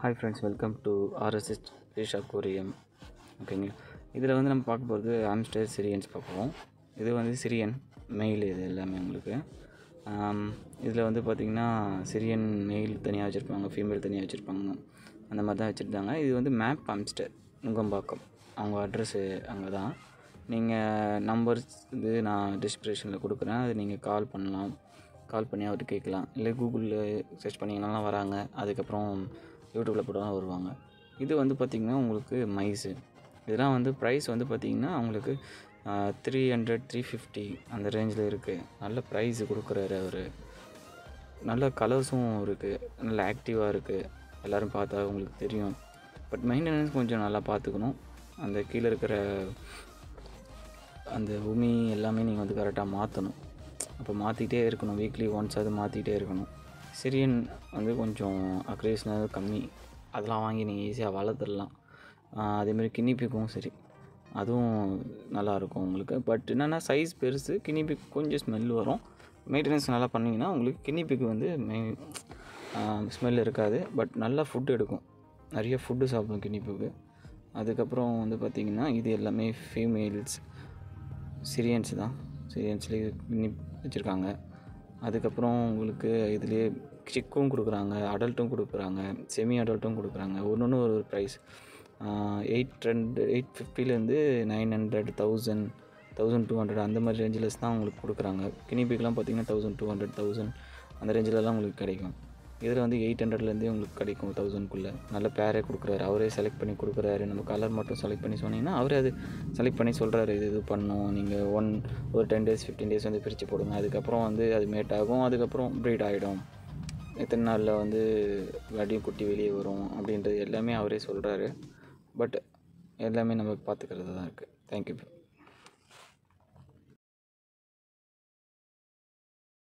hi friends welcome to RSS fish aquarium ஓகேங்களா இதில் வந்து நம்ம பார்க்க போகிறது ஆம்ஸ்டர் சிரியன்ஸ் பார்ப்போம் இது வந்து சிரியன் மெயில் இது எல்லாமே உங்களுக்கு இதில் வந்து பார்த்திங்கன்னா சிரியன் மெயில் தனியாக வச்சுருப்பாங்க ஃபீமேல் தனியாக வச்சுருப்பாங்க அந்த மாதிரி தான் வச்சுருந்தாங்க இது வந்து மேப் ஆம்ஸ்டர் நுங்கம்பாக்கம் அவங்க அட்ரஸ்ஸு அங்கே தான் நீங்கள் நம்பர்ஸ் இது நான் டிஸ்கிரிப்ஷனில் கொடுக்குறேன் அது நீங்கள் கால் பண்ணலாம் கால் பண்ணி அவர்கிட்ட கேட்கலாம் இல்லை கூகுளில் சர்ச் பண்ணிங்கனாலாம் வராங்க அதுக்கப்புறம் யூடியூப்பில் போட்டாலும் வருவாங்க இது வந்து பார்த்திங்கன்னா உங்களுக்கு மைஸு இதெல்லாம் வந்து ப்ரைஸ் வந்து பார்த்திங்கன்னா உங்களுக்கு த்ரீ ஹண்ட்ரட் த்ரீ ஃபிஃப்டி அந்த ரேஞ்சில் இருக்குது நல்ல ப்ரைஸ் கொடுக்குறாரு அவர் நல்ல கலர்ஸும் இருக்குது நல்ல ஆக்டிவாக இருக்குது எல்லோரும் பார்த்தா உங்களுக்கு தெரியும் பட் மெயின்டெனன்ஸ் கொஞ்சம் நல்லா பார்த்துக்கணும் அந்த கீழே இருக்கிற அந்த உமி எல்லாமே நீங்கள் வந்து கரெக்டாக மாற்றணும் அப்போ மாற்றிக்கிட்டே இருக்கணும் வீக்லி ஒன்ஸ் அது மாற்றிக்கிட்டே இருக்கணும் சிரியன் வந்து கொஞ்சம் அக்ரேஷனாக கம்மி அதெல்லாம் வாங்கி நீங்கள் ஈஸியாக வளர்த்துடலாம் அதேமாதிரி கினிப்பிக்கும் சரி அதுவும் நல்லாயிருக்கும் உங்களுக்கு பட் என்னென்னா சைஸ் பெருசு கினிப்பிக் கொஞ்சம் ஸ்மெல் வரும் மெயின்டெனன்ஸ் நல்லா பண்ணிங்கன்னா உங்களுக்கு கினிப்பிக்கு வந்து மெய் ஸ்மெல் இருக்காது பட் நல்லா ஃபுட் எடுக்கும் நிறைய ஃபுட்டு சாப்பிடும் கினிப்புக்கு அதுக்கப்புறம் வந்து பார்த்திங்கன்னா இது எல்லாமே ஃபீமேல்ஸ் சிரியன்ஸ் தான் சிரியன்ஸ்லேயே கினி வச்சுருக்காங்க அதுக்கப்புறம் உங்களுக்கு இதுலேயே சிக்கும் கொடுக்குறாங்க அடல்ட்டும் கொடுக்குறாங்க செமி அடல்ட்டும் கொடுக்குறாங்க ஒன்று ஒன்று ஒரு ப்ரைஸ் எயிட் ரெண்டு எயிட் ஃபிஃப்டிலேருந்து nine hundred thousand thousand two hundred அந்த மாதிரி ரேஞ்சில் தான் உங்களுக்கு கொடுக்குறாங்க கினிபிக்லாம் பார்த்தீங்கன்னா தௌசண்ட் டூ ஹண்ட்ரட் தௌசண்ட் அந்த ரேஞ்சிலலாம் உங்களுக்கு கிடைக்கும் இதில் வந்து எயிட் ஹண்ட்ரட்லேருந்தே உங்களுக்கு கிடைக்கும் தௌசண்ட்குள்ளே நல்ல பேரே கொடுக்குறாரு அவரே செலக்ட் பண்ணி கொடுக்குறாரு நம்ம கலர் மட்டும் செலக்ட் பண்ணி சொன்னீங்கன்னா அவரே அது செலக்ட் பண்ணி சொல்கிறாரு இது இது பண்ணும் நீங்கள் ஒன் ஒரு டென் டேஸ் ஃபிஃப்டீன் டேஸ் வந்து பிரித்து போடுங்க அதுக்கப்புறம் வந்து அது மேட் ஆகும் அதுக்கப்புறம் ப்ரீட் ஆகிடும் எத்தனை நாளில் வந்து வடியும் குட்டி வெளியே வரும் அப்படின்றது எல்லாமே அவரே சொல்கிறாரு பட் எல்லாமே நம்ம பார்த்துக்கிறது தான் இருக்குது தேங்க்யூ